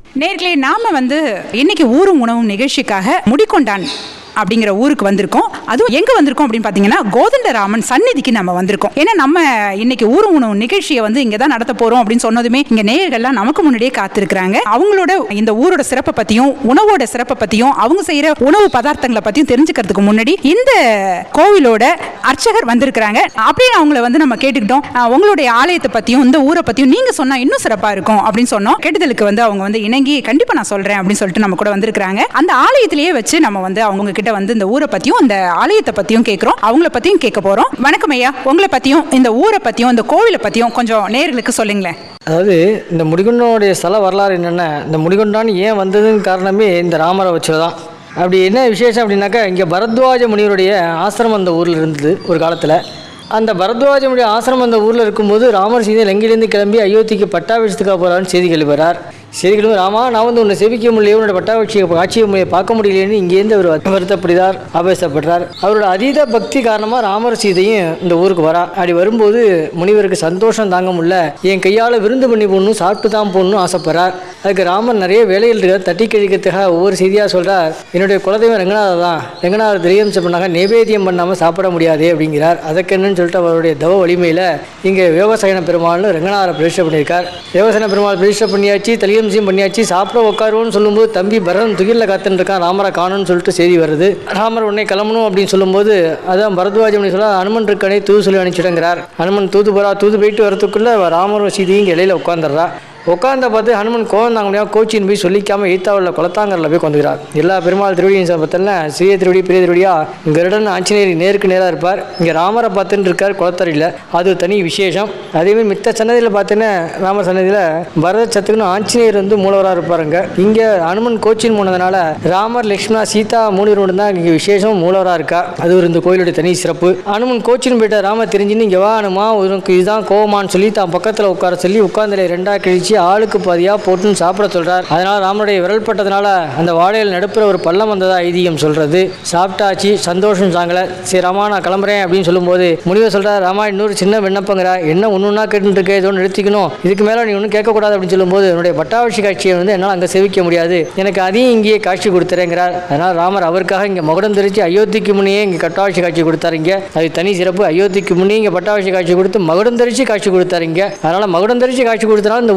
நேர்களே நாம வந்து இன்னைக்கு ஊரும் உணவும் நிகழ்ச்சிக்காக முடிக்கொண்டான் அப்படிங்கிற ஊருக்கு வந்திருக்கோம் அதுவும் எங்க வந்திருக்கோம் அப்படின்னு பாத்தீங்கன்னா கோதண்டராமன் சந்நிதிக்கு நம்ம வந்திருக்கோம் ஏன்னா நம்ம இன்னைக்கு ஊரும் உணவு நிகழ்ச்சியை வந்து இங்க தான் நடத்த போறோம் அப்படின்னு சொன்னதுமே இங்க நேயர்கள்லாம் நமக்கு முன்னாடியே காத்திருக்கிறாங்க அவங்களோட இந்த ஊரோட சிறப்பை பத்தியும் உணவோட சிறப்பை பத்தியும் அவங்க செய்யற உணவு பதார்த்தங்களை பத்தியும் தெரிஞ்சுக்கிறதுக்கு முன்னாடி இந்த கோவிலோட அர்ச்சகர் வந்திருக்கிறாங்க அப்படியே அவங்கள வந்து நம்ம கேட்டுக்கிட்டோம் அஹ், உங்களுடைய ஆலயத்தை பத்தியும் இந்த ஊரை பத்தியும் நீங்க சொன்னா இன்னும் சிறப்பா இருக்கும் அப்படின்னு சொன்னோம் கேட்டதலுக்கு வந்து அவங்க வந்து இணங்கி கண்டிப்பா நான் சொல்றேன் அப்படின்னு சொல்லிட்டு நம்ம கூட வந்திருக்கிறாங்க அந்த ஆலயத்திலேயே வச்சு நம்ம வந்து அவங்க கிட்ட வந்து இந்த ஊரை பத்தியும் இந்த ஆலயத்தை பத்தியும் கேட்கிறோம் அவங்கள பத்தியும் கேட்க போறோம் வணக்கம் ஐயா உங்களை பத்தியும் இந்த ஊரை பத்தியும் இந்த கோவிலை பத்தியும் கொஞ்சம் நேர்களுக்கு சொல்லுங்களேன் அதாவது இந்த முடிகொண்டனுடைய ஸ்தல வரலாறு என்னென்ன இந்த முடிகொண்டான் ஏன் வந்ததுன்னு காரணமே இந்த ராமரை வச்சு தான் அப்படி என்ன விசேஷம் அப்படின்னாக்கா இங்கே பரத்வாஜ முனிவருடைய ஆசிரமம் அந்த ஊரில் இருந்தது ஒரு காலத்தில் அந்த பரத்வாஜ முனிய ஆசிரமம் அந்த ஊரில் இருக்கும்போது ராமர் சீதை லங்கையிலேருந்து கிளம்பி அயோத்திக்கு பட்டாபிஷத்துக்காக போகிறான்னு செய்தி கேள்விப்படுறார் செய்தி கேள்வி ராமா நான் வந்து உன்னை சேவிக்க முடியல உன்னோட பட்டாபிஷேக காட்சியை முறையை பார்க்க முடியலன்னு இங்கேருந்து அவர் வருத்தப்படுகிறார் ஆபேசப்படுறார் அவரோட அதீத பக்தி காரணமாக ராமர் சீதையும் இந்த ஊருக்கு வரா அப்படி வரும்போது முனிவருக்கு சந்தோஷம் தாங்க முடியல என் கையால் விருந்து பண்ணி போடணும் சாப்பிட்டு தான் போடணும் ஆசைப்படுறார் அதுக்கு ராமர் நிறைய வேலைகள் இருக்கார் தட்டி கழிக்கிறதுக்காக ஒவ்வொரு செய்தியாக சொல்கிறார் என்னுடைய குலதெய்வம் ரங்கநாதர் தான் ரங்கநாதர் திரியம் பண்ணாங்க நைவேத்தியம் பண்ணாமல் சாப்பிட முடியாது அப்படிங்கிறார் அதுக்கு என்னன்னு சொல்லிட்டு அவருடைய தவ வலிமையில் இங்கே விவசாயன பெருமாள்னு ரங்கநாதரை பிரதிஷ்டை பண்ணியிருக்கார் விவசாய பெருமாள் பிரதிஷ்டை பண்ணியாச்சு தலியம்சியம் பண்ணியாச்சு சாப்பிட உட்காருவோன்னு சொல்லும்போது தம்பி பரதன் துகிலில் காத்துன்னு இருக்கான் ராமரை காணும்னு சொல்லிட்டு செய்தி வருது ராமர் உன்னை கிளம்பணும் அப்படின்னு சொல்லும்போது அதான் பரத்வாஜ முனி சொல்ல அனுமன் இருக்கனே தூது சொல்லி அனுப்பிச்சிடுங்கிறார் அனுமன் தூது போறா தூது போயிட்டு வரதுக்குள்ள ராமரும் சீதையும் இங்கே இடையில உட்காந்துடுறா உட்காந்த பார்த்து ஹனுமன் கோவம் தாங்க முடியாம கோச்சின் போய் சொல்லிக்காம ஈத்தாவில் குளத்தாங்கரில் போய் உட்காந்துக்கிறார் எல்லா பெருமாள் திருவடியும் பார்த்தோன்னா சிறிய திருவடி பெரிய திருவடியா கருடன் ஆஞ்சநேயர் நேருக்கு நேராக இருப்பார் இங்கே ராமரை பார்த்துன்னு இருக்கார் குளத்தறையில் அது தனி விசேஷம் அதேமாதிரி மித்த சன்னதியில் பார்த்தீங்கன்னா ராமர் சன்னதியில் பரத சத்துக்குன்னு ஆஞ்சநேயர் வந்து மூலவராக இருப்பாருங்க இங்கே ஹனுமன் கோச்சின் போனதுனால ராமர் லக்ஷ்மணா சீதா மூணு பேரும் தான் இங்கே விசேஷம் மூலவராக இருக்கா அது ஒரு இந்த கோயிலுடைய தனி சிறப்பு ஹனுமன் கோச்சின் போயிட்ட ராமர் தெரிஞ்சுன்னு இங்கே வா ஹனுமா உனக்கு இதுதான் கோவமான்னு சொல்லி தான் பக்கத்தில் உட்கார சொல்லி உட்கார்ந்தல ரெண்டா கிழிச்சு ஆளுக்கு பாதியாக போட்டுன்னு சாப்பிட சொல்றார் அதனால ராமனுடைய விரல் பட்டதுனால அந்த வாழையில் நடுப்புற ஒரு பள்ளம் வந்ததா ஐதீகம் சொல்றது சாப்பிட்டாச்சு சந்தோஷம் சாங்கல சரி ராமா நான் கிளம்புறேன் அப்படின்னு சொல்லும்போது முனிவர் சொல்றார் ராமா இன்னொரு சின்ன விண்ணப்பங்கிற என்ன ஒன்று ஒன்றா கேட்டுட்டு இருக்க ஏதோ ஒன்று நிறுத்திக்கணும் இதுக்கு மேலே நீ ஒன்றும் கேட்கக்கூடாது அப்படின்னு சொல்லும்போது என்னுடைய பட்டாவட்சி காட்சியை வந்து என்னால் அங்கே சேவிக்க முடியாது எனக்கு அதையும் இங்கேயே காட்சி கொடுத்துறேங்கிறார் அதனால் ராமர் அவருக்காக இங்கே மகுடம் தெரிச்சு அயோத்திக்கு முன்னே இங்கே கட்டாட்சி காட்சி கொடுத்தாரு இங்கே அது தனி சிறப்பு அயோத்திக்கு முன்னே இங்கே பட்டாட்சி காட்சி கொடுத்து மகுடம் தரிச்சு காட்சி கொடுத்தாரு இங்கே அதனால் மகுடம் தரிச்சு காட்சி கொடுத்தனால இந்த